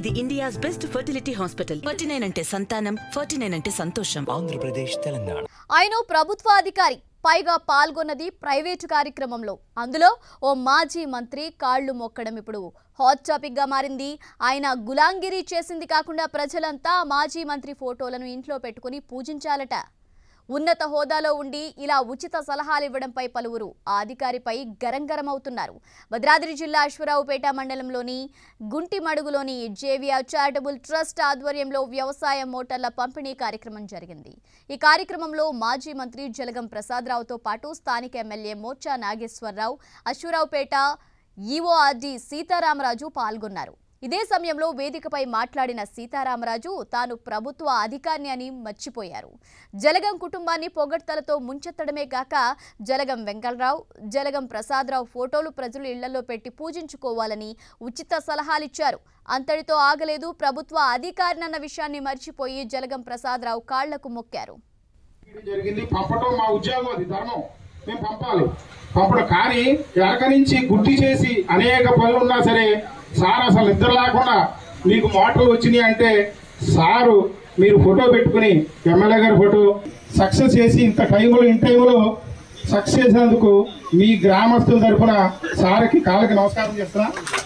ఇది India's best fertility hospital forty nine అంటే సంతానం ఫర్టీ నైన్ అంటే సంతోషం ఆంధ్రప్రదేశ్ తెలంగాణ ఆయన ప్రభుత్వ అధికారి పైగా పాల్గొన్నది ప్రైవేటు కార్యక్రమంలో అందులో ఓ మాజీ మంత్రి కాళ్లు మొక్కడం ఇప్పుడు హాట్ టాపిక్ గా మారింది ఆయన గులాంగిరి చేసింది కాకుండా ప్రజలంతా మాజీ మంత్రి ఫోటోలను ఇంట్లో పెట్టుకుని పూజించాలట ఉన్నత హోదాలో ఉండి ఇలా ఉచిత సలహాలు ఇవ్వడంపై పలువురు ఆ అధికారిపై గరంగరమవుతున్నారు భద్రాద్రి జిల్లా అశ్వరావుపేట మండలంలోని గుంటిమడుగులోని జేవిఆర్ చారిటబుల్ ట్రస్ట్ ఆధ్వర్యంలో వ్యవసాయ మోటార్ల పంపిణీ కార్యక్రమం జరిగింది ఈ కార్యక్రమంలో మాజీ మంత్రి జలగం ప్రసాదరావుతో పాటు స్థానిక ఎమ్మెల్యే మోర్చా నాగేశ్వరరావు అశ్వరావుపేట ఈఓఆర్డి సీతారామరాజు పాల్గొన్నారు ఇదే సమయంలో వేదికపై మాట్లాడిన సీతారామరాజు తాను ప్రభుత్వ అధికారిని అని మర్చిపోయారు జలగం కుటుంబాన్ని పొగడ్తలతో ముంచెత్తడమే కాక జలగం వెంకట్రావు జలగం ప్రసాదరావు ఫోటోలు ప్రజలు ఇళ్లలో పెట్టి పూజించుకోవాలని ఉచిత సలహాలిచ్చారు అంతటితో ఆగలేదు ప్రభుత్వ అధికారినన్న విషయాన్ని మర్చిపోయి జలగం ప్రసాదరావు కాళ్లకు మొక్కారు చేయడం జరిగింది పంపడం మా ఉద్యోగం అది ధర్మం మేము పంపాలి పంపడం కానీ వెనక నుంచి గుర్తు చేసి అనేక పనులు ఉన్నా సరే సార్ అసలు నిద్ర లేకుండా మీకు మోటార్లు వచ్చినాయి అంటే సారు మీరు ఫోటో పెట్టుకుని ఎమ్మెల్యే గారి ఫోటో సక్సెస్ చేసి ఇంత టైంలో ఇన్ టైంలో సక్సెస్ చేసినందుకు మీ గ్రామస్తుల తరఫున సార్కి కాళ్ళకి నమస్కారం చేస్తున్నా